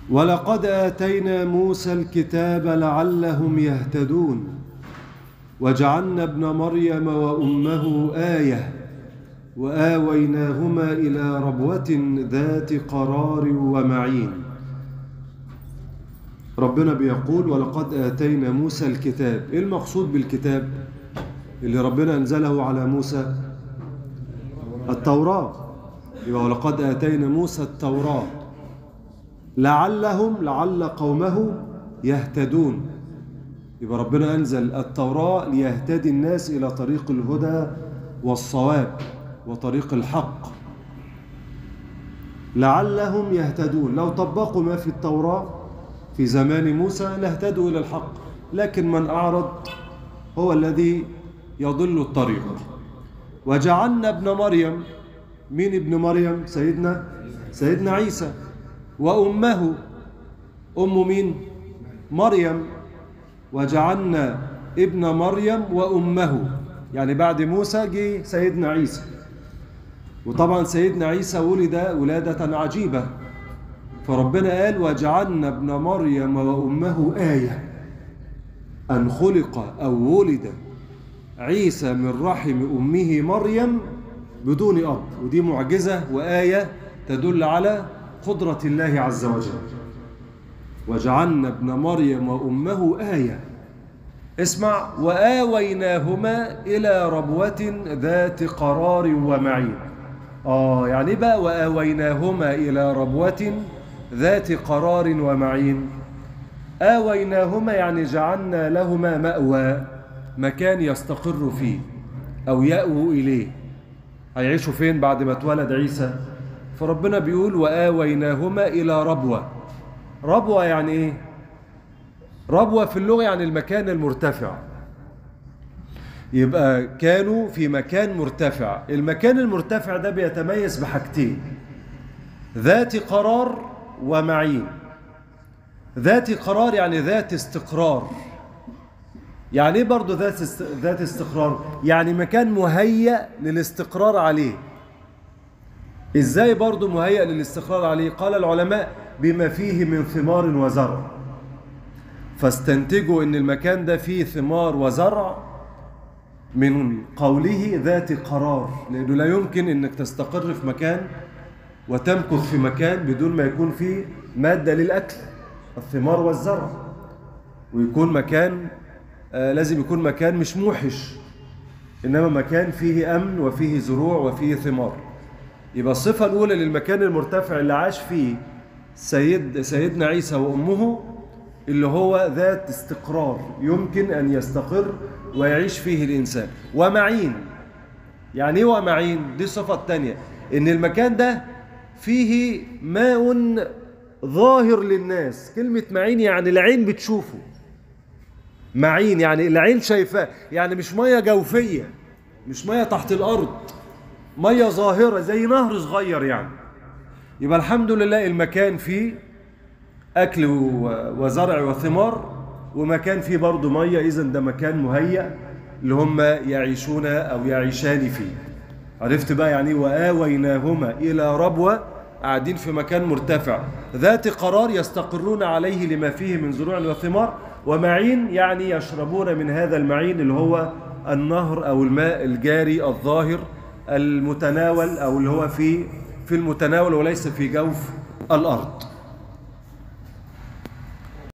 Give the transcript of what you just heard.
ولقد آتينا موسى الكتاب لعلهم يهتدون وجعلنا ابن مريم وأمه آية وآويناهما إلى ربوة ذات قرار ومعين ربنا بيقول ولقد آتينا موسى الكتاب إيه المقصود بالكتاب اللي ربنا أنزله على موسى التوراة يبقى ولقد آتينا موسى التوراة لعلهم لعل قومه يهتدون يبقى ربنا أنزل التوراة ليهتدي الناس إلى طريق الهدى والصواب وطريق الحق لعلهم يهتدون لو طبقوا ما في التوراة في زمان موسى لاهتدوا إلى الحق لكن من أعرض هو الذي يضل الطريق وجعلنا ابن مريم مين ابن مريم سيدنا سيدنا عيسى وأمه أم مين مريم وجعلنا ابن مريم وأمه يعني بعد موسى جه سيدنا عيسى وطبعا سيدنا عيسى ولد ولادة عجيبة فربنا قال وجعلنا ابن مريم وأمه آية أن خلق أو ولد عيسى من رحم أمه مريم بدون أب ودي معجزة وآية تدل على قدرة الله عز وجل وجعلنا ابن مريم وأمه آية اسمع وآويناهما إلى ربوة ذات قرار ومعين آه يعني بقى وآويناهما إلى ربوة ذات قرار ومعين آويناهما يعني جعلنا لهما مأوى مكان يستقر فيه أو يأووا إليه هيعيشوا فين بعد ما اتولد عيسى فربنا بيقول وآويناهما إلى ربوة ربوة يعني إيه ربوة في اللغة يعني المكان المرتفع يبقى كانوا في مكان مرتفع المكان المرتفع ده بيتميز بحاجتين ذات قرار ومعين ذات قرار يعني ذات استقرار يعني ايه برضه ذات است... ذات استقرار يعني مكان مهيأ للاستقرار عليه ازاي برضه مهيأ للاستقرار عليه قال العلماء بما فيه من ثمار وزرع فاستنتجوا ان المكان ده فيه ثمار وزرع من قوله ذات قرار لانه لا يمكن انك تستقر في مكان وتمكث في مكان بدون ما يكون فيه مادة للأكل الثمار والزرع ويكون مكان آه لازم يكون مكان مش موحش إنما مكان فيه أمن وفيه زروع وفيه ثمار يبقى الصفة الأولى للمكان المرتفع اللي عاش فيه سيد سيدنا عيسى وأمه اللي هو ذات استقرار يمكن أن يستقر ويعيش فيه الإنسان ومعين يعني ايه ومعين دي الصفة الثانية إن المكان ده فيه ماء ظاهر للناس كلمة معين يعني العين بتشوفه معين يعني العين شايفاه يعني مش مية جوفية مش مية تحت الأرض مية ظاهرة زي نهر صغير يعني يبقى الحمد لله المكان فيه أكل وزرع وثمار ومكان فيه برضه مية إذا ده مكان مهيأ اللي هم يعيشون أو يعيشان فيه عرفت بقى يعني وآويناهما إلى ربوة قاعدين في مكان مرتفع ذات قرار يستقرون عليه لما فيه من زروع وثمار ومعين يعني يشربون من هذا المعين اللي هو النهر أو الماء الجاري الظاهر المتناول أو اللي هو في في المتناول وليس في جوف الأرض